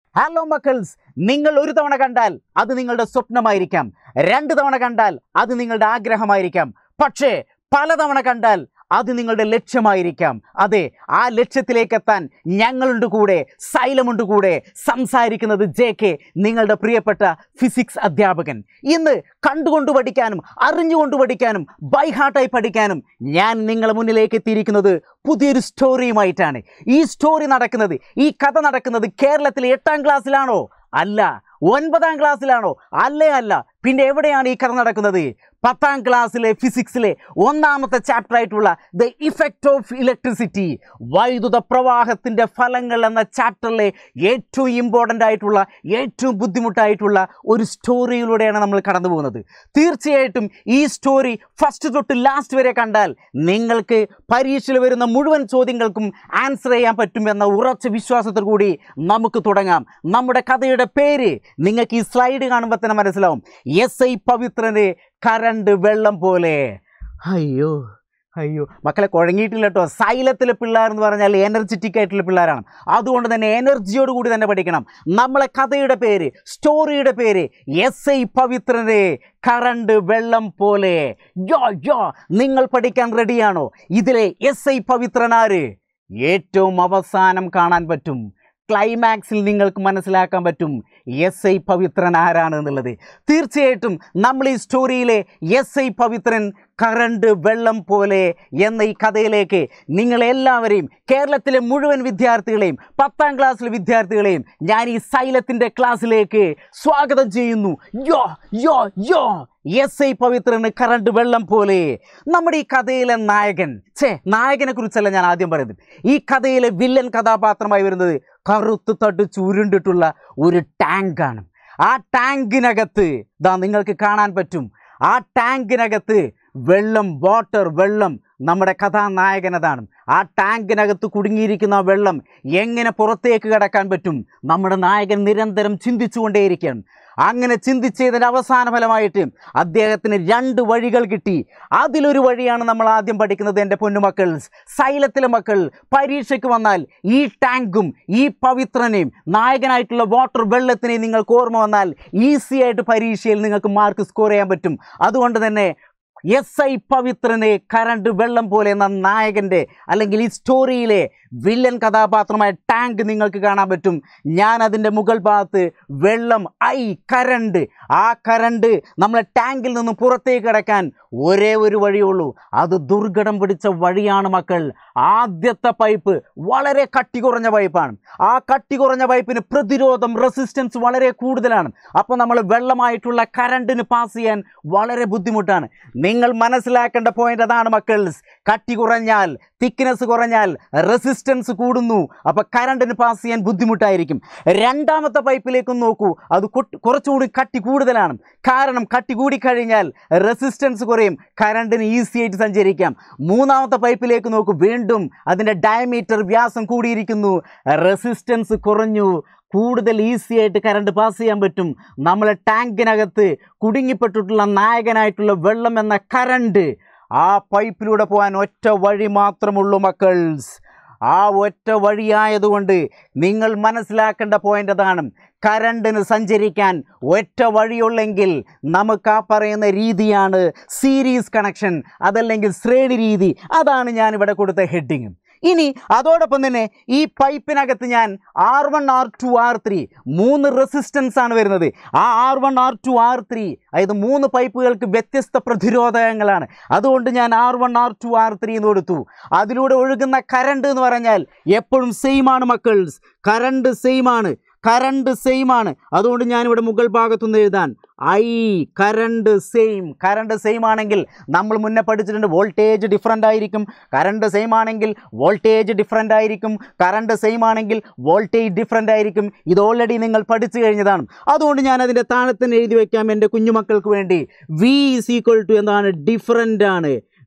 hello മക്കൾസ് നിങ്ങൾ ഒരു തവണ കണ്ടാൽ അത് നിങ്ങളുടെ സ്വപ്നമായിരിക്കാം രണ്ട് തവണ കണ്ടാൽ അത് നിങ്ങളുടെ ആഗ്രഹമായിരിക്കാം പക്ഷേ പലതവണ കണ്ടാൽ അത് നിങ്ങളുടെ ലക്ഷ്യമായിരിക്കാം അതെ ആ ലക്ഷ്യത്തിലേക്ക് എത്താൻ ഞങ്ങളുണ്ട് കൂടെ സൈലമുണ്ട് കൂടെ സംസാരിക്കുന്നത് ജെ കെ നിങ്ങളുടെ പ്രിയപ്പെട്ട ഫിസിക്സ് അധ്യാപകൻ ഇന്ന് കണ്ടുകൊണ്ട് പഠിക്കാനും അറിഞ്ഞുകൊണ്ട് പഠിക്കാനും ബൈഹാർട്ടായി പഠിക്കാനും ഞാൻ നിങ്ങളുടെ മുന്നിലേക്ക് എത്തിയിരിക്കുന്നത് പുതിയൊരു സ്റ്റോറിയുമായിട്ടാണ് ഈ സ്റ്റോറി നടക്കുന്നത് ഈ കഥ നടക്കുന്നത് കേരളത്തിലെ എട്ടാം ക്ലാസ്സിലാണോ അല്ല ഒൻപതാം ക്ലാസ്സിലാണോ അല്ലേ അല്ല പിന്നെ എവിടെയാണ് ഈ കഥ നടക്കുന്നത് പത്താം ക്ലാസ്സിലെ ഫിസിക്സിലെ ഒന്നാമത്തെ ചാപ്റ്റർ ആയിട്ടുള്ള ദ ഇഫക്റ്റ് ഓഫ് ഇലക്ട്രിസിറ്റി വൈദ്യുത പ്രവാഹത്തിൻ്റെ ഫലങ്ങൾ എന്ന ചാപ്റ്ററിലെ ഏറ്റവും ഇമ്പോർട്ടൻ്റ് ആയിട്ടുള്ള ഏറ്റവും ബുദ്ധിമുട്ടായിട്ടുള്ള ഒരു സ്റ്റോറിയിലൂടെയാണ് നമ്മൾ കടന്നു പോകുന്നത് തീർച്ചയായിട്ടും ഈ സ്റ്റോറി ഫസ്റ്റ് തൊട്ട് ലാസ്റ്റ് വരെ കണ്ടാൽ നിങ്ങൾക്ക് പരീക്ഷയിൽ വരുന്ന മുഴുവൻ ചോദ്യങ്ങൾക്കും ആൻസർ ചെയ്യാൻ പറ്റുമെന്ന ഉറച്ച വിശ്വാസത്തിൽ കൂടി നമുക്ക് തുടങ്ങാം നമ്മുടെ കഥയുടെ പേര് നിങ്ങൾക്ക് ഈ സ്ലൈഡ് കാണുമ്പോൾ തന്നെ മനസ്സിലാവും എസ് ഐ പവിത്രന് കരണ്ട് വെള്ളം പോലെ അയ്യോ അയ്യോ മക്കളെ കുഴങ്ങിയിട്ടില്ല കേട്ടോ സൈലത്തിലെ പിള്ളേർ എന്ന് പറഞ്ഞാൽ എനർജറ്റിക് ആയിട്ടുള്ള പിള്ളേരാണ് അതുകൊണ്ട് തന്നെ എനർജിയോട് കൂടി തന്നെ പഠിക്കണം നമ്മളെ കഥയുടെ പേര് സ്റ്റോറിയുടെ പേര് എസ് ഐ പവിത്രന് കറണ്ട് വെള്ളം പോലെ യോ യോ നിങ്ങൾ പഠിക്കാൻ റെഡിയാണോ ഇതിലെ എസ് ഐ പവിത്രനാര് ഏറ്റവും അവസാനം കാണാൻ പറ്റും ക്ലൈമാക്സിൽ നിങ്ങൾക്ക് മനസ്സിലാക്കാൻ പറ്റും എസ് ഐ പവിത്രൻ ആരാണ് എന്നുള്ളത് തീർച്ചയായിട്ടും നമ്മൾ ഈ സ്റ്റോറിയിലെ എസ് ഐ പവിത്രൻ കറണ്ട് വെള്ളം പോലെ എന്ന ഈ കഥയിലേക്ക് നിങ്ങളെല്ലാവരെയും കേരളത്തിലെ മുഴുവൻ വിദ്യാർത്ഥികളെയും പത്താം ക്ലാസ്സിലെ വിദ്യാർത്ഥികളെയും ഞാൻ ഈ സൈലത്തിൻ്റെ ക്ലാസ്സിലേക്ക് സ്വാഗതം ചെയ്യുന്നു യോ യോ യോ എസ് ഐ പവിത്രന് കറണ്ട് വെള്ളം പോലെ നമ്മുടെ ഈ കഥയിലെ നായകൻ ഛേ നായകനെ കുറിച്ചല്ല ഞാൻ ആദ്യം പറയുന്നത് ഈ കഥയിലെ വില്ലൻ കഥാപാത്രമായി വരുന്നത് കറുത്ത് തട്ട് ചുരുണ്ടിട്ടുള്ള ഒരു ടാങ്കാണ് ആ ടാങ്കിനകത്ത് ദാ നിങ്ങൾക്ക് കാണാൻ പറ്റും ആ ടാങ്കിനകത്ത് വെള്ളം വാട്ടർ വെള്ളം നമ്മുടെ കഥാനായകനതാണ് ആ ടാങ്കിനകത്ത് കുടുങ്ങിയിരിക്കുന്ന ആ വെള്ളം എങ്ങനെ പുറത്തേക്ക് കടക്കാൻ പറ്റും നമ്മുടെ നായകൻ നിരന്തരം ചിന്തിച്ചുകൊണ്ടേയിരിക്കുകയാണ് അങ്ങനെ ചിന്തിച്ചതിൻ്റെ അവസാന ഫലമായിട്ട് അദ്ദേഹത്തിന് രണ്ട് വഴികൾ കിട്ടി അതിലൊരു വഴിയാണ് നമ്മൾ ആദ്യം പഠിക്കുന്നത് എൻ്റെ പൊന്നുമക്കൾ സൈലത്തിലെ മക്കൾ പരീക്ഷയ്ക്ക് വന്നാൽ ഈ ടാങ്കും ഈ പവിത്രനെയും നായകനായിട്ടുള്ള വാട്ടർ വെള്ളത്തിനെയും നിങ്ങൾക്ക് ഓർമ്മ വന്നാൽ ഈസി ആയിട്ട് പരീക്ഷയിൽ നിങ്ങൾക്ക് മാർക്ക് സ്കോർ ചെയ്യാൻ പറ്റും അതുകൊണ്ട് തന്നെ എസ് ഐ പവിത്രനെ കരണ്ട് വെള്ളം പോലെ എന്ന നായകൻ്റെ അല്ലെങ്കിൽ ഈ സ്റ്റോറിയിലെ വില്ലൻ കഥാപാത്രമായ ടാങ്ക് നിങ്ങൾക്ക് കാണാൻ പറ്റും ഞാൻ അതിൻ്റെ മുകൾ ഭാഗത്ത് വെള്ളം ഐ കരണ്ട് ആ കരണ്ട് നമ്മളെ ടാങ്കിൽ നിന്നും പുറത്തേക്ക് കിടക്കാൻ ഒരേ ഒരു വഴിയുള്ളൂ അത് ദുർഘടം പിടിച്ച വഴിയാണ് മക്കൾ ആദ്യത്തെ പൈപ്പ് വളരെ കട്ടി കുറഞ്ഞ പൈപ്പാണ് ആ കട്ടി കുറഞ്ഞ പൈപ്പിന് പ്രതിരോധം റെസിസ്റ്റൻസ് വളരെ കൂടുതലാണ് അപ്പോൾ നമ്മൾ വെള്ളമായിട്ടുള്ള കരണ്ടിന് പാസ് ചെയ്യാൻ വളരെ ബുദ്ധിമുട്ടാണ് നിങ്ങൾ മനസ്സിലാക്കേണ്ട പോയിന്റ് അതാണ് മക്കൾസ് കട്ടി കുറഞ്ഞാൽ തിക്നെസ് കുറഞ്ഞാൽ റെസിസ്റ്റൻസ് കൂടുന്നു അപ്പോൾ കറണ്ടിന് പാസ് ചെയ്യാൻ ബുദ്ധിമുട്ടായിരിക്കും രണ്ടാമത്തെ പൈപ്പിലേക്ക് നോക്കൂ അത് കൊട്ട്- കുറച്ചുകൂടി കട്ടി കൂടുതലാണ് കാരണം കട്ടി കൂടിക്കഴിഞ്ഞാൽ റെസിസ്റ്റൻസ് കുറയും കറണ്ടിന് ഈസി ആയിട്ട് സഞ്ചരിക്കാം മൂന്നാമത്തെ പൈപ്പിലേക്ക് നോക്കൂ വീണ്ടും അതിൻ്റെ ഡയമീറ്റർ വ്യാസം കൂടിയിരിക്കുന്നു റെസിസ്റ്റൻസ് കുറഞ്ഞു കൂടുതൽ ഈസി ആയിട്ട് കറണ്ട് പാസ് ചെയ്യാൻ പറ്റും നമ്മളെ ടാങ്കിനകത്ത് കുടുങ്ങിപ്പെട്ടിട്ടുള്ള നായകനായിട്ടുള്ള വെള്ളം എന്ന കറണ്ട് ആ പൈപ്പിലൂടെ പോകാൻ ഒറ്റ വഴി മാത്രമുള്ളൂ മക്കൾസ് ആ ഒറ്റ വഴിയായതുകൊണ്ട് നിങ്ങൾ മനസ്സിലാക്കേണ്ട പോയിന്റ് അതാണ് കരണ്ടിന് സഞ്ചരിക്കാൻ ഒറ്റ വഴിയുള്ളെങ്കിൽ നമുക്ക് ആ പറയുന്ന രീതിയാണ് സീരീസ് കണക്ഷൻ അതല്ലെങ്കിൽ ശ്രേണി രീതി അതാണ് ഞാൻ ഇവിടെ കൊടുത്ത ഹെഡിങ് ഇനി അതോടൊപ്പം തന്നെ ഈ പൈപ്പിനകത്ത് ഞാൻ R one R two R three മൂന്ന് റെസിസ്റ്റൻസ് ആണ് വരുന്നത് ആ R one R two R three അതായത് മൂന്ന് പൈപ്പുകൾക്ക് വ്യത്യസ്ത പ്രതിരോധകങ്ങളാണ് അതുകൊണ്ട് ഞാൻ R one R two R three എന്ന് കൊടുത്തു അതിലൂടെ ഒഴുകുന്ന കറണ്ട് എന്ന് പറഞ്ഞാൽ എപ്പോഴും സെയിം ആണ് മക്കൾസ് കറണ്ട് സെയിം ആണ് കറണ്ട് സെയിം ആണ് അതുകൊണ്ട് ഞാനിവിടെ മുകൾ ഭാഗത്തുനിന്ന് എഴുതാൻ I current same current same ആണെങ്കിൽ നമ്മൾ മുന്നേ പഠിച്ചിട്ടുണ്ട് വോൾട്ടേജ് ഡിഫറൻ്റ് ആയിരിക്കും കറണ്ട് സെയിം ആണെങ്കിൽ വോൾട്ടേജ് ഡിഫറൻ്റ് ആയിരിക്കും കറണ്ട് സെയിം ആണെങ്കിൽ വോൾട്ടേജ് ഡിഫറൻ്റ് ആയിരിക്കും ഇത് ഓൾറെഡി നിങ്ങൾ പഠിച്ചു കഴിഞ്ഞതാണ് അതുകൊണ്ട് ഞാൻ അതിൻ്റെ താഴെ തന്നെ എഴുതി വയ്ക്കാം എൻ്റെ കുഞ്ഞുമക്കൾക്ക് വേണ്ടി വി ഈസ് ഈക്വൽ ടു എന്താണ് ഡിഫറൻ്റ് ആണ്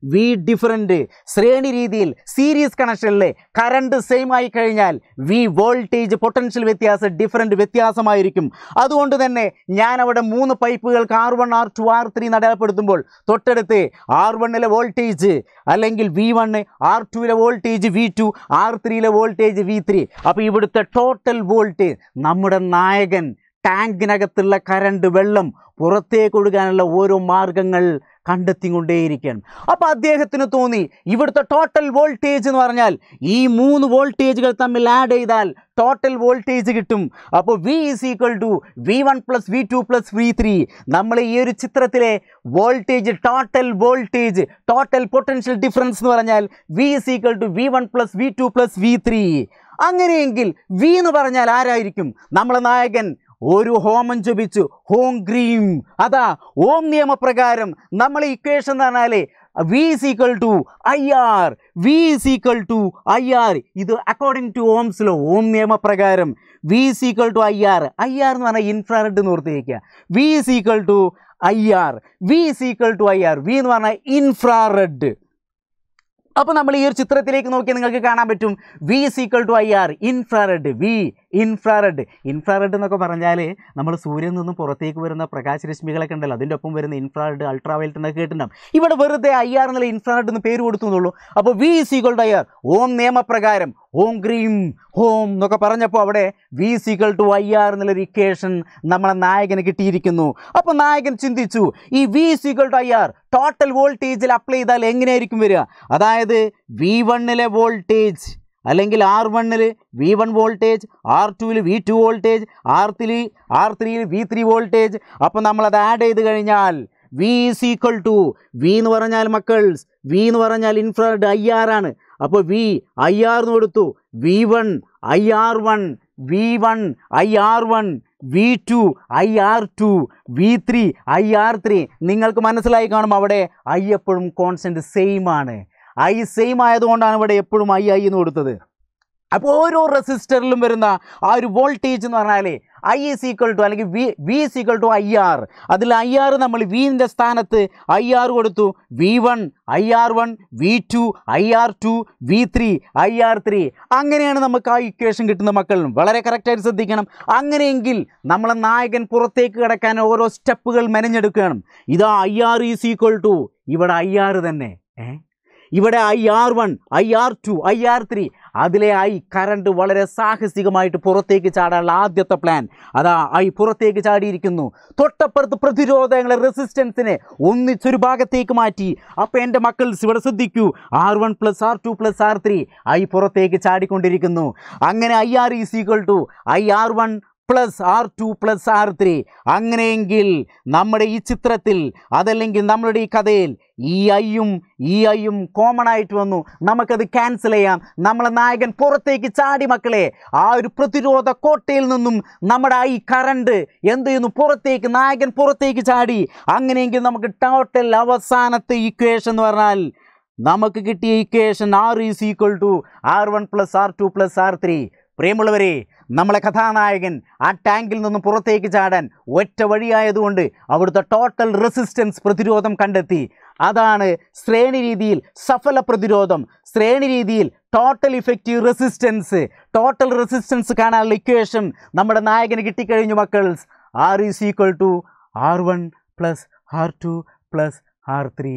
വി ഡിഫറൻറ്റ് ശ്രേണി രീതിയിൽ സീരീസ് കണക്ഷനിൽ കറണ്ട് സെയിം ആയി കഴിഞ്ഞാൽ വി വോൾട്ടേജ് പൊട്ടൻഷ്യൽ വ്യത്യാസം ഡിഫറൻറ്റ് വ്യത്യാസമായിരിക്കും അതുകൊണ്ട് തന്നെ ഞാൻ അവിടെ മൂന്ന് പൈപ്പുകൾക്ക് R one R two R three അടയാളപ്പെടുത്തുമ്പോൾ തൊട്ടടുത്ത് ആർ വണ്ണിലെ വോൾട്ടേജ് അല്ലെങ്കിൽ വി വണ്ണ് ആർ ടുവിലെ വോൾട്ടേജ് വി ടു ആർ ത്രീയിലെ വോൾട്ടേജ് വി ത്രീ അപ്പോൾ ഇവിടുത്തെ ടോട്ടൽ വോൾട്ടേജ് നമ്മുടെ നായകൻ ടാങ്കിനകത്തുള്ള കറണ്ട് വെള്ളം പുറത്തേക്ക് ഒഴുകാനുള്ള ഓരോ മാർഗങ്ങൾ കണ്ടെത്തിക്കൊണ്ടേയിരിക്കുകയാണ് അപ്പോൾ അദ്ദേഹത്തിന് തോന്നി ഇവിടുത്തെ ടോട്ടൽ വോൾട്ടേജ് എന്ന് പറഞ്ഞാൽ ഈ മൂന്ന് വോൾട്ടേജുകൾ തമ്മിൽ ആഡ് ചെയ്താൽ ടോട്ടൽ വോൾട്ടേജ് കിട്ടും അപ്പോൾ V is equal to V one plus V two plus V three നമ്മൾ ഈ ഒരു ചിത്രത്തിലെ voltage total voltage total potential difference എന്ന് പറഞ്ഞാൽ V is equal to V one plus V two plus V three അങ്ങനെയെങ്കിൽ V എന്ന് പറഞ്ഞാൽ ആരായിരിക്കും നമ്മളെ നായകൻ ഒരു ഹോമം ജപിച്ചു ഹോം ഗ്രീം അതാ ഓം നിയമപ്രകാരം നമ്മൾ ഇക്വേഷൻ എന്ന് പറഞ്ഞാൽ V is equal to I R V is equal to I R ഇത് according to Ohm's law Ohm നിയമപ്രകാരം V is equal to I R I R എന്ന് പറഞ്ഞാൽ ഇൻഫ്രാറെഡ് എന്ന് ഓർത്തിരിക്കുക V is equal to I R V is equal to I R V എന്ന് പറഞ്ഞാൽ infrared അപ്പോൾ നമ്മൾ ഈ ഒരു ചിത്രത്തിലേക്ക് നോക്കിയാൽ നിങ്ങൾക്ക് കാണാൻ പറ്റും V is equal to I R infrared V infrared infrared എന്നൊക്കെ പറഞ്ഞാൽ നമ്മൾ സൂര്യനിൽ നിന്നും പുറത്തേക്ക് വരുന്ന പ്രകാശരശ്മികളൊക്കെ ഉണ്ടല്ലോ അതിൻ്റെ ഒപ്പം വരുന്ന ഇൻഫ്രാറെഡ് അൾട്രാവയലറ്റ് എന്നൊക്കെ കേട്ടിട്ടുണ്ടാവും ഇവിടെ വെറുതെ ഐ ആർ എന്നുള്ള ഇൻഫ്രാറെഡ് എന്ന് പേര് കൊടുത്തു എന്നുള്ളൂ അപ്പോൾ V is equal to I R Ohm നിയമപ്രകാരം ഓം ഗ്രീം ഹോം എന്നൊക്കെ പറഞ്ഞപ്പോൾ അവിടെ V is equal to I R എന്നുള്ളൊരു ഇക്വേഷൻ നമ്മളെ നായകന് കിട്ടിയിരിക്കുന്നു അപ്പോൾ നായകൻ ചിന്തിച്ചു ഈ V is equal to I R total വോൾട്ടേജിൽ അപ്ലൈ ചെയ്താൽ എങ്ങനെയായിരിക്കും വരിക അതായത് വി വണ്ണിലെ വോൾട്ടേജ് അല്ലെങ്കിൽ ആർ വണ്ണിൽ വി വൺ വോൾട്ടേജ് ആർ ടുവിൽ V two voltage R three R ത്രീയിൽ വി ത്രീ വോൾട്ടേജ് അപ്പോൾ നമ്മളത് ആഡ് ചെയ്ത് കഴിഞ്ഞാൽ V is equal to V എന്ന് പറഞ്ഞാൽ മക്കൾസ് വി എന്ന് പറഞ്ഞാൽ ഇൻഫ്രാഡ് ഐ ആർ ആണ് അപ്പോൾ വി ഐ ആർ എന്ന് കൊടുത്തു V one I R one V one I R one V two I R two V three I R three നിങ്ങൾക്ക് മനസ്സിലായി കാണും അവിടെ ഐ എപ്പോഴും കോൺസ്റ്റൻറ്റ് സെയിം ആണ് ഐ സെയിം ആയതുകൊണ്ടാണ് ഇവിടെ എപ്പോഴും ഐ ഐ എന്ന് കൊടുത്തത് അപ്പോൾ ഓരോ റെസിസ്റ്ററിലും വരുന്ന ആ ഒരു വോൾട്ടേജ് എന്ന് പറഞ്ഞാൽ ഐ ഈസ് ഈക്വൽ ടു അല്ലെങ്കിൽ V V is equal to I R അതിൽ ഐ ആർ നമ്മൾ വിൻ്റെ സ്ഥാനത്ത് ഐ ആർ കൊടുത്തു V one I R one V two I R two V three I R three അങ്ങനെയാണ് നമുക്ക് ആ ഇക്വേഷൻ കിട്ടുന്ന മക്കളും വളരെ കറക്റ്റായിട്ട് ശ്രദ്ധിക്കണം അങ്ങനെയെങ്കിൽ നമ്മളെ നായകൻ പുറത്തേക്ക് കിടക്കാൻ ഓരോ സ്റ്റെപ്പുകൾ മെനഞ്ഞെടുക്കണം ഇതാ I R is equal to ഇവിടെ ഐ ആർ തന്നെ ഏ ഇവിടെ I R one I R two I R three അതിലെ ഐ കറണ്ട് വളരെ സാഹസികമായിട്ട് പുറത്തേക്ക് ചാടാനുള്ള ആദ്യത്തെ പ്ലാൻ അതാ ഐ പുറത്തേക്ക് ചാടിയിരിക്കുന്നു തൊട്ടപ്പുറത്ത് പ്രതിരോധങ്ങളെ റെസിസ്റ്റൻസിനെ ഒന്നിച്ചൊരു ഭാഗത്തേക്ക് മാറ്റി അപ്പോൾ എൻ്റെ മക്കൾസ് ഇവിടെ ശ്രദ്ധിക്കൂ R one plus R two plus R three I പുറത്തേക്ക് ചാടിക്കൊണ്ടിരിക്കുന്നു അങ്ങനെ I R is equal to I R one plus R two plus R three അങ്ങനെയെങ്കിൽ നമ്മുടെ ഈ ചിത്രത്തിൽ അതല്ലെങ്കിൽ നമ്മളുടെ ഈ കഥയിൽ ഈ ഐയും ഈ ഐയും കോമൺ ആയിട്ട് വന്നു നമുക്കത് ക്യാൻസൽ ചെയ്യാം നമ്മളെ നായകൻ പുറത്തേക്ക് ചാടി മക്കളെ ആ ഒരു പ്രതിരോധ കോട്ടയിൽ നിന്നും നമ്മുടെ ഐ കറണ്ട് എന്ത് ചെയ്യുന്നു പുറത്തേക്ക് നായകൻ പുറത്തേക്ക് ചാടി അങ്ങനെയെങ്കിൽ നമുക്ക് ടോട്ടൽ അവസാനത്തെ ഇക്വേഷൻ എന്ന് പറഞ്ഞാൽ നമുക്ക് കിട്ടിയ equation R is equal to R one plus R two plus R three പ്രിയമുള്ളവരെ നമ്മളെ കഥാനായകൻ ആ ടാങ്കിൽ നിന്നും പുറത്തേക്ക് ചാടാൻ ഒറ്റ വഴിയായതുകൊണ്ട് അവിടുത്തെ ടോട്ടൽ റെസിസ്റ്റൻസ് പ്രതിരോധം കണ്ടെത്തി അതാണ് ശ്രേണി രീതിയിൽ സഫല പ്രതിരോധം ശ്രേണി രീതിയിൽ total effective resistance total resistance കാണാനുള്ള ഇക്വേഷൻ നമ്മുടെ നായകന് കിട്ടിക്കഴിഞ്ഞു മക്കൾസ് R is equal to R one plus R two plus R three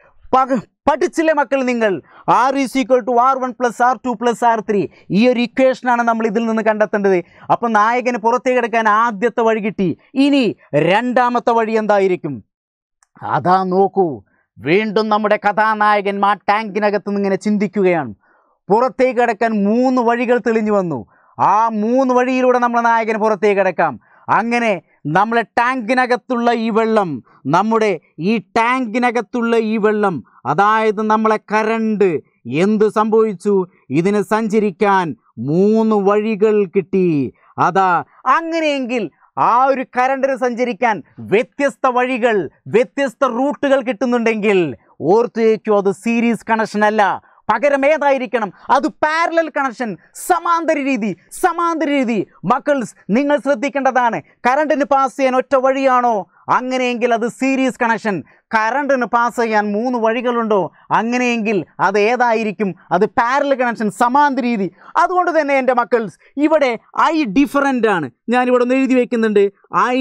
പക പഠിച്ചില്ലേ മക്കൾ നിങ്ങൾ R is equal to R one plus R two plus R three ഈ ഒരു ഇക്വേഷനാണ് നമ്മൾ ഇതിൽ നിന്ന് കണ്ടെത്തേണ്ടത് അപ്പം നായകന് പുറത്തേക്ക് എടുക്കാൻ ആദ്യത്തെ വഴി കിട്ടി ഇനി രണ്ടാമത്തെ വഴി എന്തായിരിക്കും അതാ നോക്കൂ വീണ്ടും നമ്മുടെ കഥാനായകൻ ആ ടാങ്കിനകത്ത് നിന്ന് ഇങ്ങനെ ചിന്തിക്കുകയാണ് പുറത്തേക്ക് കിടക്കാൻ മൂന്ന് വഴികൾ തെളിഞ്ഞു വന്നു ആ മൂന്ന് വഴിയിലൂടെ നമ്മളെ നായകന് പുറത്തേക്ക് കിടക്കാം അങ്ങനെ നമ്മളെ ടാങ്കിനകത്തുള്ള ഈ വെള്ളം നമ്മുടെ ഈ ടാങ്കിനകത്തുള്ള ഈ വെള്ളം അതായത് നമ്മളെ കരണ്ട് എന്ത് സംഭവിച്ചു ഇതിന് സഞ്ചരിക്കാൻ മൂന്ന് വഴികൾ കിട്ടി അതാ അങ്ങനെയെങ്കിൽ ആ ഒരു കരണ്ടിന് സഞ്ചരിക്കാൻ വ്യത്യസ്ത വഴികൾ വ്യത്യസ്ത റൂട്ടുകൾ കിട്ടുന്നുണ്ടെങ്കിൽ ഓർത്തു വയ്ക്കൂ അത് സീരീസ് കണക്ഷൻ അല്ല പകരം ഏതായിരിക്കണം അത് പാരലൽ കണക്ഷൻ സമാന്തര രീതി സമാന്തര രീതി മക്കൾസ് നിങ്ങൾ ശ്രദ്ധിക്കേണ്ടതാണ് കറണ്ടിന് പാസ് ചെയ്യാൻ ഒറ്റ വഴിയാണോ അങ്ങനെയെങ്കിൽ അത് സീരീസ് കണക്ഷൻ കറണ്ടിന് പാസ് ചെയ്യാൻ മൂന്ന് വഴികളുണ്ടോ അങ്ങനെയെങ്കിൽ അത് ഏതായിരിക്കും അത് പാരൽ കണക്ഷൻ സമാന്തര രീതി അതുകൊണ്ട് തന്നെ എൻ്റെ മക്കൾസ് ഇവിടെ ഐ ഡിഫറൻ്റ് ആണ് ഞാനിവിടെ ഒന്ന് എഴുതി വെക്കുന്നുണ്ട് ഐ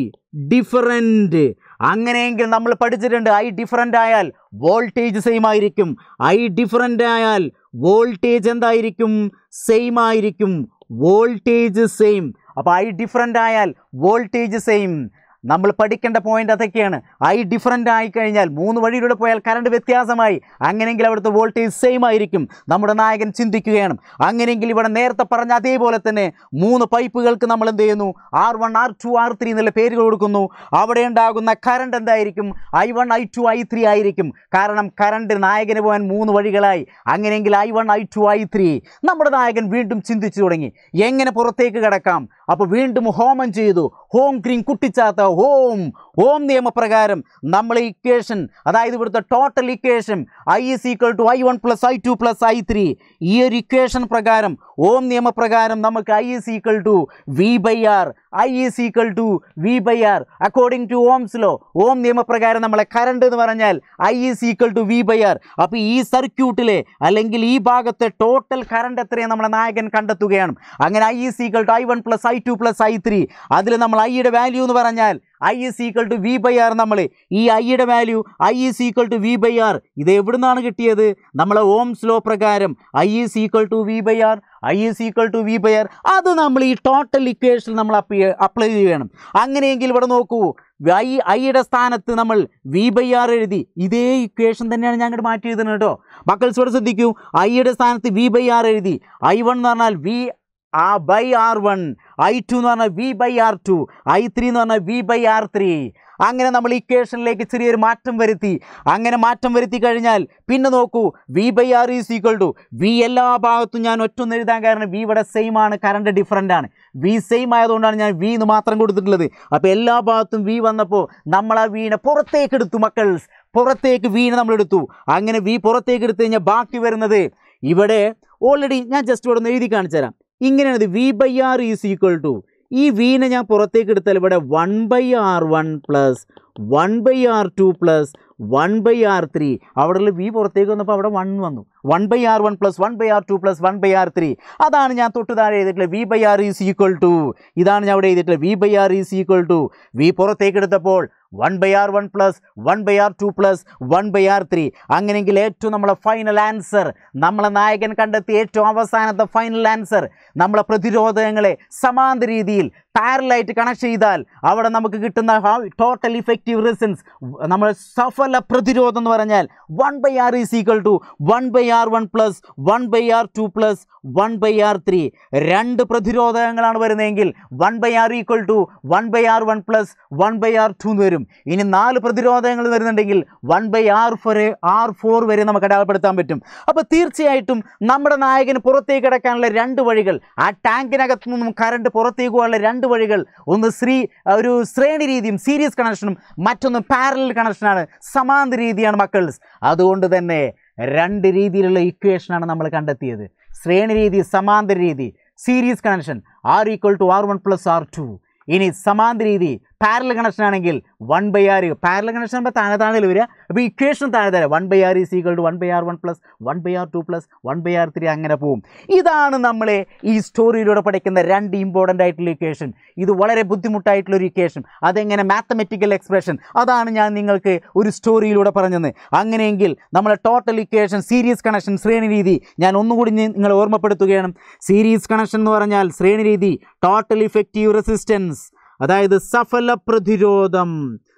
ഡിഫറൻ്റ് അങ്ങനെയെങ്കിൽ നമ്മൾ പഠിച്ചിട്ടുണ്ട് ഐ ഡിഫറൻ്റ് ആയാൽ വോൾട്ടേജ് സെയിം ആയിരിക്കും ഐ ഡിഫറൻ്റ് ആയാൽ വോൾട്ടേജ് എന്തായിരിക്കും സെയിം ആയിരിക്കും വോൾട്ടേജ് സെയിം അപ്പോൾ ഐ ഡിഫറൻ്റ് ആയാൽ വോൾട്ടേജ് സെയിം നമ്മൾ പഠിക്കേണ്ട പോയിന്റ് അതൊക്കെയാണ് ഐ ഡിഫറൻ്റ് ആയി കഴിഞ്ഞാൽ മൂന്ന് വഴിയിലൂടെ പോയാൽ കറണ്ട് വ്യത്യാസമായി അങ്ങനെയെങ്കിൽ അവിടുത്തെ വോൾട്ടേജ് സെയിം ആയിരിക്കും നമ്മുടെ നായകൻ ചിന്തിക്കുകയാണ് അങ്ങനെയെങ്കിൽ ഇവിടെ നേരത്തെ പറഞ്ഞ അതേപോലെ തന്നെ മൂന്ന് പൈപ്പുകൾക്ക് നമ്മൾ എന്ത് ചെയ്യുന്നു R one R two R three എന്നുള്ള പേരുകൾ കൊടുക്കുന്നു അവിടെ ഉണ്ടാകുന്ന കറണ്ട് എന്തായിരിക്കും I one I two I three ആയിരിക്കും കാരണം കറണ്ട് നായകന് പോകാൻ മൂന്ന് വഴികളായി അങ്ങനെയെങ്കിൽ I one I two I three നമ്മുടെ നായകൻ വീണ്ടും ചിന്തിച്ചു തുടങ്ങി എങ്ങനെ പുറത്തേക്ക് കിടക്കാം അപ്പോൾ വീണ്ടും ഹോമം ചെയ്തു ഹോം ക്രീം കുട്ടിച്ചാത്ത ഹോം ഓം നിയമപ്രകാരം നമ്മൾ ഇക്വേഷൻ അതായത് ഇവിടുത്തെ total equation I is equal to I one plus I two plus I three ഈ ഒരു ഇക്വേഷൻ പ്രകാരം ഓം നിയമപ്രകാരം നമുക്ക് I is equal to V by R I is equal to V by R according to Ohm's law Ohm നിയമപ്രകാരം നമ്മളെ current എന്ന് പറഞ്ഞാൽ I is equal to V by R അപ്പോൾ ഈ സർക്യൂട്ടിലെ അല്ലെങ്കിൽ ഈ ഭാഗത്തെ ടോട്ടൽ കറണ്ട് എത്രയും നമ്മളെ നായകൻ കണ്ടെത്തുകയാണ് അങ്ങനെ I is equal to I one plus I two plus I three അതിൽ നമ്മൾ ഐയുടെ വാല്യൂ എന്ന് പറഞ്ഞാൽ I is equal to V by R നമ്മൾ ഈ ഐയുടെ value I is equal to V by R ഇത് എവിടുന്നാണ് കിട്ടിയത് നമ്മളെ ഓംസ് ലോ പ്രകാരം I is equal to V by R I is equal to V by R അത് നമ്മൾ ഈ ടോട്ടൽ ഇക്വേഷൻ നമ്മൾ അപ്ലൈ ചെയ്യണം അങ്ങനെയെങ്കിൽ ഇവിടെ നോക്കൂ ഐ ഐയുടെ സ്ഥാനത്ത് നമ്മൾ വി ബൈ ആർ എഴുതി ഇതേ ഇക്വേഷൻ തന്നെയാണ് ഞാൻ അങ്ങോട്ട് മാറ്റി എഴുതുന്നത് കേട്ടോ മക്കൾസ് ഇവിടെ ശ്രദ്ധിക്കൂ ഐയുടെ സ്ഥാനത്ത് വി ബൈ ആർ എഴുതി ഐ വൺ എന്ന് പറഞ്ഞാൽ വി ആ by R one I two എന്ന് പറഞ്ഞാൽ V by R two I three എന്ന് പറഞ്ഞാൽ വി ബൈ ആർ ത്രീ അങ്ങനെ നമ്മൾ ഇക്വേഷനിലേക്ക് ചെറിയൊരു മാറ്റം വരുത്തി അങ്ങനെ മാറ്റം വരുത്തി കഴിഞ്ഞാൽ പിന്നെ നോക്കൂ V by R is equal to V എല്ലാ ഭാഗത്തും ഞാൻ ഒറ്റൊന്ന് എഴുതാൻ കാരണം വി ഇവിടെ സെയിം ആണ് കറണ്ട് ഡിഫറൻ്റ് ആണ് വി സെയിം ആയതുകൊണ്ടാണ് ഞാൻ വി എന്ന് മാത്രം കൊടുത്തിട്ടുള്ളത് അപ്പോൾ എല്ലാ ഭാഗത്തും വി വന്നപ്പോൾ നമ്മൾ ആ വീണെ പുറത്തേക്ക് എടുത്തു മക്കൾസ് പുറത്തേക്ക് വീണ നമ്മൾ എടുത്തു അങ്ങനെ വി പുറത്തേക്ക് എടുത്തു കഴിഞ്ഞാൽ ബാക്കി വരുന്നത് ഇവിടെ ഓൾറെഡി ഞാൻ ജസ്റ്റ് ഇവിടെ ഒന്ന് എഴുതി കാണിച്ചു തരാം ഇങ്ങനെയാണ് V by R is equal to ഈ വീനെ ഞാൻ പുറത്തേക്ക് എടുത്താൽ ഇവിടെ one by R one plus one by R two plus one by R three അവിടെ വി പുറത്തേക്ക് വന്നപ്പോൾ അവിടെ വൺ വന്നു one by R one plus one by R two plus one by R three അതാണ് ഞാൻ തൊട്ട് താഴെ എഴുതിയിട്ടുള്ളത് V by R is equal to ഇതാണ് ഞാൻ അവിടെ എഴുതിയിട്ടുള്ളത് V by R is equal to V പുറത്തേക്ക് എടുത്തപ്പോൾ one by R one plus one by R two plus one by R three അങ്ങനെയെങ്കിൽ ഏറ്റവും നമ്മളെ ഫൈനൽ ആൻസർ നമ്മളെ നായകൻ കണ്ടെത്തിയ ഏറ്റവും അവസാനത്തെ ഫൈനൽ ആൻസർ നമ്മളെ പ്രതിരോധങ്ങളെ സമാന്തര രീതിയിൽ പാരലായിട്ട് കണക്ട് ചെയ്താൽ അവിടെ നമുക്ക് കിട്ടുന്ന ടോട്ടൽ ഇഫക്റ്റീവ് റെസിൻസ് നമ്മൾ സഫല പ്രതിരോധം എന്ന് പറഞ്ഞാൽ one by R is equal to one by R one plus one by R two plus one by R three രണ്ട് പ്രതിരോധകങ്ങളാണ് വരുന്നതെങ്കിൽ one by R equal to one by R one plus one by R two എന്ന് വരും ഇനി നാല് പ്രതിരോധങ്ങൾ വരുന്നുണ്ടെങ്കിൽ one by R four R four വരെ നമുക്ക് അടയാളപ്പെടുത്താൻ പറ്റും അപ്പോൾ തീർച്ചയായിട്ടും നമ്മുടെ നായകന് പുറത്തേക്ക് കിടക്കാനുള്ള രണ്ട് വഴികൾ ആ ടാങ്കിനകത്തു നിന്നും കറണ്ട് പുറത്തേക്ക് പോകാനുള്ള രണ്ട് വഴികൾ ഒന്ന് ശ്രീ ഒരു ശ്രേണി രീതിയും സീരീസ് കണക്ഷനും മറ്റൊന്ന് പാരലൽ കണക്ഷനാണ് സമാന്തര രീതിയാണ് മക്കൾസ് അതുകൊണ്ട് തന്നെ രണ്ട് രീതിയിലുള്ള ഇക്വേഷനാണ് നമ്മൾ കണ്ടെത്തിയത് ശ്രേണി രീതി സമാന്തര രീതി series connection R equal to R one plus R two ഇനി സമാന്തര രീതി പാരലൽ കണക്ഷൻ ആണെങ്കിൽ one by R parallel connection ആകുമ്പോൾ താഴെ താഴെ വരിക അപ്പോൾ ഇക്വേഷൻ താഴെ തരാം one by R is equal to one by R one plus one by R two plus one by R three അങ്ങനെ പോവും ഇതാണ് നമ്മളെ ഈ സ്റ്റോറിയിലൂടെ പഠിക്കുന്ന രണ്ട് ഇമ്പോർട്ടൻ്റ് ആയിട്ടുള്ള ഇക്വേഷൻ ഇത് വളരെ ബുദ്ധിമുട്ടായിട്ടുള്ള ഒരു ഇക്വേഷൻ അതെങ്ങനെ മാത്തമെറ്റിക്കൽ എക്സ്പ്രഷൻ അതാണ് ഞാൻ നിങ്ങൾക്ക് ഒരു സ്റ്റോറിയിലൂടെ പറഞ്ഞത് അങ്ങനെയെങ്കിൽ നമ്മളെ ടോട്ടൽ ഇക്വേഷൻ സീരീസ് കണക്ഷൻ ശ്രേണി രീതി ഞാൻ ഒന്നുകൂടി നിങ്ങൾ ഓർമ്മപ്പെടുത്തുകയാണ് സീരീസ് കണക്ഷൻ എന്ന് പറഞ്ഞാൽ ശ്രേണി രീതി ടോട്ടൽ ഇഫക്റ്റീവ് റെസിസ്റ്റൻസ് അതായത് സഫല പ്രതിരോധം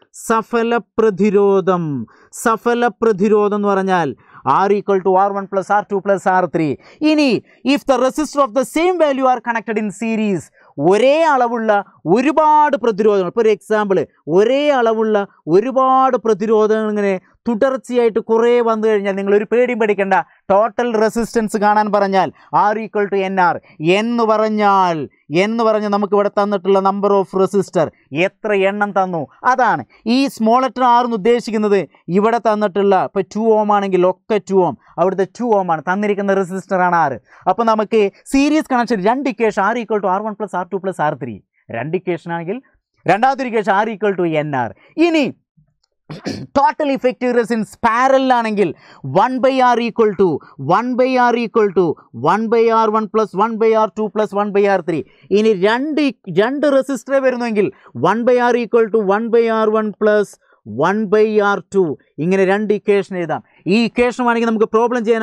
സഫല പ്രതിരോധം സഫല പ്രതിരോധം എന്ന് പറഞ്ഞാൽ R equal to R one plus R two plus R three ഇനി if the resistor of the same value are connected in series ഒരേ അളവുള്ള ഒരുപാട് പ്രതിരോധങ്ങൾ ഇപ്പോൾ ഒരു എക്സാമ്പിൾ ഒരേ അളവുള്ള ഒരുപാട് പ്രതിരോധങ്ങൾ ഇങ്ങനെ തുടർച്ചയായിട്ട് കുറേ വന്നു കഴിഞ്ഞാൽ നിങ്ങൾ ഒരു പേടിയും പേടിക്കേണ്ട ടോട്ടൽ റെസിസ്റ്റൻസ് കാണാൻ പറഞ്ഞാൽ R equal to N R എന്ന് പറഞ്ഞാൽ എന്ന് പറഞ്ഞ് നമുക്ക് ഇവിടെ തന്നിട്ടുള്ള നമ്പർ ഓഫ് റെസിസ്റ്റർ എത്ര എണ്ണം തന്നു അതാണ് ഈ സ്മോൾ ലെറ്റർ ആർ എന്ന് ഉദ്ദേശിക്കുന്നത് ഇവിടെ തന്നിട്ടുള്ള ഇപ്പോൾ ടു ഓം ആണെങ്കിൽ ഒക്കെ ടു ഓം അവിടുത്തെ ടു ഓം ആണ് തന്നിരിക്കുന്ന റെസിസ്റ്റർ ആണ് ആറ് അപ്പോൾ നമുക്ക് സീരീസ് കണക്ഷൻ രണ്ട് equation R equal to R one plus R two plus R three രണ്ട് ഇക്വേഷൻ ആണെങ്കിൽ രണ്ടാമത്തെ ഒരു equation R equal to N R ഇനി ടോട്ടൽ ഇഫക്റ്റീവ് റെസിൻസ് പാരലാണെങ്കിൽ one by R equal to one by R equal to one by R one plus one by R two plus one by R three ഇനി രണ്ട് ഇ- രണ്ട് resistor വരുന്നുവെങ്കിൽ one by R equal to one by R one plus one by R two ഇങ്ങനെ രണ്ട് equation എഴുതാം ഈ equation വേണമെങ്കിൽ നമുക്ക് പ്രോബ്ലം ചെയ്യാൻ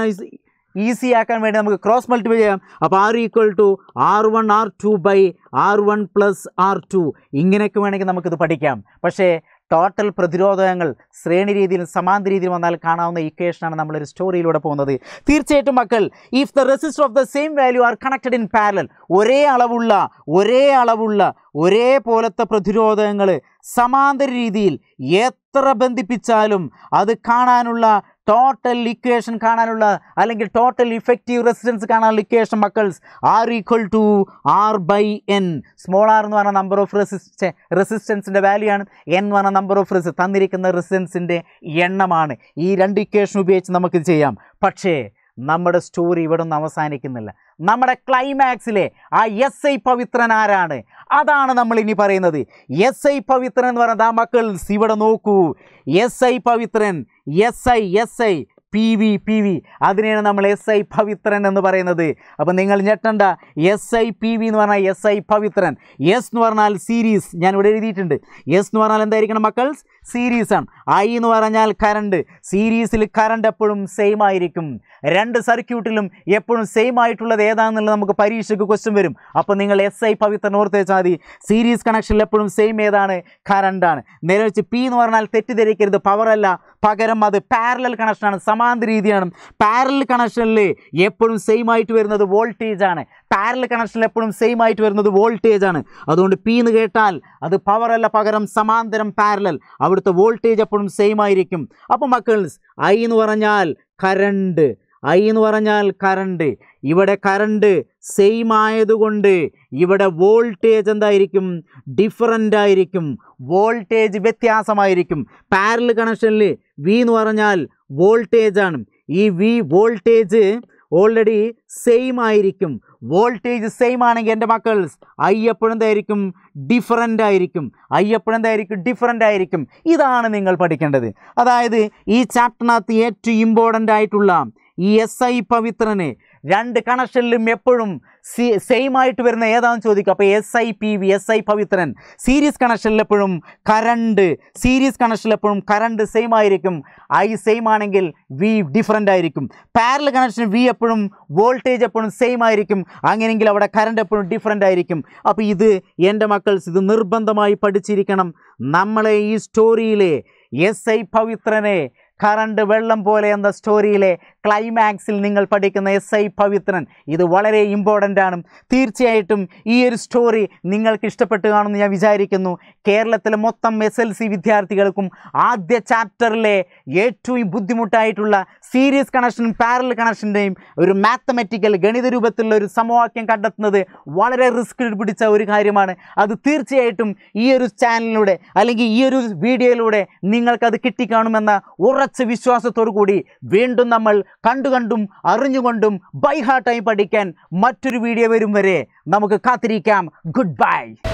ഈസി ആക്കാൻ വേണ്ടി നമുക്ക് ക്രോസ് മൾട്ടിപ്ലൈ ചെയ്യാം അപ്പോൾ R equal to R one R two by R one plus R two ഇങ്ങനെയൊക്കെ വേണമെങ്കിൽ നമുക്കിത് പഠിക്കാം പക്ഷേ ടോട്ടൽ പ്രതിരോധകങ്ങൾ ശ്രേണി രീതിയിൽ സമാന്തര രീതിയിൽ വന്നാൽ കാണാവുന്ന ഇക്വേഷനാണ് നമ്മളൊരു സ്റ്റോറിയിലൂടെ പോകുന്നത് തീർച്ചയായിട്ടും മക്കൾ if the resistor of the same value are connected in parallel ഒരേ അളവുള്ള ഒരേ അളവുള്ള ഒരേ പോലത്തെ പ്രതിരോധകങ്ങൾ സമാന്തര രീതിയിൽ എത്ര ബന്ധിപ്പിച്ചാലും അത് കാണാനുള്ള ടോട്ടൽ ഇക്വേഷൻ കാണാനുള്ള അല്ലെങ്കിൽ ടോട്ടൽ ഇഫക്റ്റീവ് റെസിസ്റ്റൻസ് കാണാനുള്ള ഇക്വേഷൻ മക്കൾസ് R equal to R by N small R എന്ന് പറഞ്ഞ നമ്പർ ഓഫ് റെസിസ്റ്റ റെസിസ്റ്റൻസിൻ്റെ വാല്യൂ ആണ് എൻ എന്ന് പറഞ്ഞ നമ്പർ ഓഫ് റെസി തന്നിരിക്കുന്ന റെസിസ്റ്റൻസിൻ്റെ എണ്ണമാണ് ഈ രണ്ട് ഇക്വേഷൻ ഉപയോഗിച്ച് നമുക്ക് ചെയ്യാം പക്ഷേ നമ്മുടെ സ്റ്റോറി ഇവിടെ ഒന്നും അവസാനിക്കുന്നില്ല നമ്മുടെ ക്ലൈമാക്സിലെ ആ എസ് ഐ പവിത്രൻ ആരാണ് അതാണ് നമ്മൾ ഇനി പറയുന്നത് എസ് ഐ പവിത്രൻ എന്ന് പറയുന്നത് ആ മക്കൾ ഇവിടെ നോക്കൂ S I Pavithran S I S I P V P V അതിനെയാണ് നമ്മൾ എസ് ഐ പവിത്രൻ എന്ന് പറയുന്നത് അപ്പം നിങ്ങൾ ഞെട്ടണ്ട എസ് ഐ പി വി എന്ന് പറഞ്ഞാൽ എസ് ഐ പവിത്രൻ എസ് എന്ന് പറഞ്ഞാൽ സീരീസ് ഞാൻ ഇവിടെ എഴുതിയിട്ടുണ്ട് എസ് എന്ന് പറഞ്ഞാൽ എന്തായിരിക്കണം മക്കൾ സീരീസ് ആണ് ഐ എന്ന് പറഞ്ഞാൽ കറണ്ട് സീരീസിൽ കറണ്ട് എപ്പോഴും സെയിം ആയിരിക്കും രണ്ട് സർക്യൂട്ടിലും എപ്പോഴും സെയിം ആയിട്ടുള്ളത് ഏതാണെന്നുള്ളത് നമുക്ക് പരീക്ഷയ്ക്ക് ക്വസ്റ്റ്യൻ വരും അപ്പോൾ നിങ്ങൾ എസ് ഐ പവിത്രൻ ഓർത്ത് വെച്ചാൽ മതി സീരീസ് കണക്ഷനിൽ എപ്പോഴും സെയിം ഏതാണ് കറണ്ടാണ് നേരെ വെച്ച് പി എന്ന് പറഞ്ഞാൽ തെറ്റിദ്ധരിക്കരുത് പവർ അല്ല പകരം അത് പാരലൽ കണക്ഷനാണ് സമാന്തര രീതിയാണ് പാരലൽ കണക്ഷനിൽ എപ്പോഴും സെയിം ആയിട്ട് വരുന്നത് വോൾട്ടേജ് ആണ് പാരലൽ കണക്ഷനിൽ എപ്പോഴും സെയിം ആയിട്ട് വരുന്നത് വോൾട്ടേജ് ആണ് അതുകൊണ്ട് പി എന്ന് കേട്ടാൽ അത് പവർ അല്ല പകരം സമാന്തരം പാരലൽ അവിടുത്തെ വോൾട്ടേജ് എപ്പോഴും സെയിം ആയിരിക്കും അപ്പോൾ മക്കൾസ് ഐ എന്ന് പറഞ്ഞാൽ കറണ്ട് ഐ എന്ന് പറഞ്ഞാൽ കറണ്ട് ഇവിടെ കറണ്ട് സെയിം ആയതുകൊണ്ട് ഇവിടെ വോൾട്ടേജ് എന്തായിരിക്കും ഡിഫറൻ്റ് ആയിരിക്കും വോൾട്ടേജ് വ്യത്യാസമായിരിക്കും പാരൽ കണക്ഷനിൽ വി എന്ന് പറഞ്ഞാൽ വോൾട്ടേജ് ആണ് ഈ വി വോൾട്ടേജ് ഓൾറെഡി സെയിം ആയിരിക്കും വോൾട്ടേജ് സെയിം ആണെങ്കിൽ എൻ്റെ മക്കൾസ് ഐ എപ്പോഴും എന്തായിരിക്കും ഡിഫറൻ്റ് ആയിരിക്കും ഐ എപ്പോഴും എന്തായിരിക്കും ഡിഫറൻ്റ് ആയിരിക്കും ഇതാണ് നിങ്ങൾ പഠിക്കേണ്ടത് അതായത് ഈ ചാപ്റ്ററിനകത്ത് ഏറ്റവും ഇമ്പോർട്ടൻ്റ് ആയിട്ടുള്ള ഈ എസ് ഐ പവിത്രന് രണ്ട് കണക്ഷനിലും എപ്പോഴും സി സെയിം ആയിട്ട് വരുന്ന ഏതാണെന്ന് ചോദിക്കും അപ്പോൾ S I P V S I Pavithran series കണക്ഷനിൽ എപ്പോഴും കറണ്ട് സീരീസ് കണക്ഷനിൽ എപ്പോഴും കറണ്ട് സെയിം ആയിരിക്കും ഐ സെയിം ആണെങ്കിൽ വി ഡിഫറൻ്റ് ആയിരിക്കും പാരൽ കണക്ഷൻ വി എപ്പോഴും വോൾട്ടേജ് എപ്പോഴും സെയിം ആയിരിക്കും അങ്ങനെയെങ്കിൽ അവിടെ കറണ്ട് എപ്പോഴും ഡിഫറൻ്റ് ആയിരിക്കും അപ്പോൾ ഇത് എൻ്റെ മക്കൾസ് ഇത് നിർബന്ധമായി പഠിച്ചിരിക്കണം നമ്മളെ ഈ സ്റ്റോറിയിലെ എസ് ഐ പവിത്രനെ കറണ്ട് വെള്ളം പോലെ എന്ന സ്റ്റോറിയിലെ ക്ലൈമാക്സിൽ നിങ്ങൾ പഠിക്കുന്ന എസ് ഐ പവിത്രൻ ഇത് വളരെ ഇമ്പോർട്ടൻ്റ് ആണ് തീർച്ചയായിട്ടും ഈ ഒരു സ്റ്റോറി നിങ്ങൾക്ക് ഇഷ്ടപ്പെട്ട് കാണുമെന്ന് ഞാൻ വിചാരിക്കുന്നു കേരളത്തിലെ മൊത്തം എസ് എൽ സി വിദ്യാർത്ഥികൾക്കും ആദ്യ ചാപ്റ്ററിലെ ഏറ്റവും ബുദ്ധിമുട്ടായിട്ടുള്ള സീരീസ് കണക്ഷൻ പാരൽ കണക്ഷൻ്റെയും ഒരു മാത്തമെറ്റിക്കൽ ഗണിത രൂപത്തിലുള്ള ഒരു സമവാക്യം കണ്ടെത്തുന്നത് വളരെ റിസ്ക് പിടിച്ച ഒരു കാര്യമാണ് അത് തീർച്ചയായിട്ടും ഈ ഒരു ചാനലിലൂടെ അല്ലെങ്കിൽ ഈ ഒരു വീഡിയോയിലൂടെ നിങ്ങൾക്കത് കിട്ടിക്കാണുമെന്ന ഉറച്ച വിശ്വാസത്തോടു കൂടി വീണ്ടും നമ്മൾ കണ്ടുകണ്ടും അറിഞ്ഞുകൊണ്ടും ബൈ ഹാർട്ടായി പഠിക്കാൻ മറ്റൊരു വീഡിയോ വരും വരെ നമുക്ക് കാത്തിരിക്കാം ഗുഡ് ബൈ